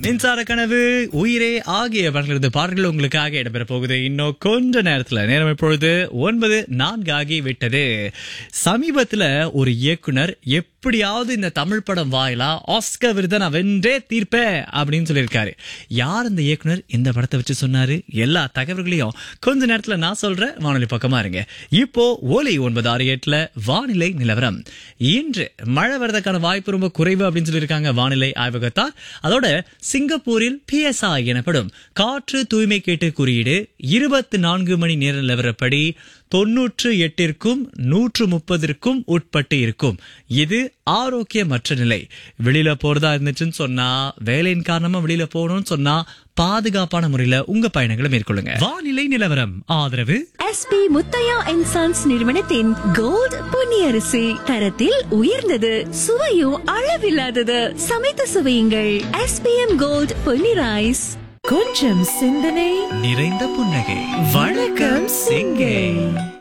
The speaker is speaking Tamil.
மின்சார கனவு உயிரே ஆகிய படங்களது பாடல்கள் உங்களுக்காக இடம்பெற போகுது இன்னும் கொஞ்ச நேரத்துல நேரம் இப்பொழுது ஒன்பது நான்கு ஆகி விட்டது சமீபத்துல ஒரு இயக்குனர் எப்படியாவது இந்த தமிழ் படம் வாயிலா ஆஸ்கர் விருதை நான் வென்றே தீர்ப்பேன் அப்படின்னு சொல்லியிருக்காரு யார் இந்த இயக்குனர் இந்த படத்தை வச்சு சொன்னாரு எல்லா தகவல்களையும் கொஞ்ச நேரத்துல நான் சொல்றேன் வானொலி பக்கமா இருங்க இப்போ ஓலை ஒன்பது ஆறு எட்டுல வானிலை நிலவரம் இன்று மழை வரதுக்கான வாய்ப்பு ரொம்ப குறைவு அப்படின்னு சொல்லியிருக்காங்க வானிலை ஆய்வகத்தார் அதோட சிங்கப்பூரில் பிஎஸ்ஐ எனப்படும் காற்று தூய்மை கேட்டு குறியீடு இருபத்தி நான்கு மணி நேர நிலவரப்படி தொன்னூற்று எட்டிற்கும் நூற்று முப்பதிற்கும் உட்பட்டு இருக்கும் இது ஆரோக்கியமற்ற நிலை வெளியில போறதா இருந்துச்சுன்னு சொன்னா வேலையின் காரணமா வெளியில போகணும்னு சொன்னா பாதுகாப்பான முறையில உங்க பயணங்களை மேற்கொள்ளுங்க வானிலை நிலவரம் ஆதரவு எஸ்பி முத்தையா அண்ட் சன்ஸ் நிறுவனத்தின் கோல்ட் பொன்னியரிசி தரத்தில் உயர்ந்தது சுவையும் அளவில்லாதது சமைத்து சுவையுங்கள் எஸ்பிஎம் கோல்ட் பொன்னி ரைஸ் கொஞ்சம் சிந்தனை நிறைந்த புன்னகை வணக்கம் சிங்கை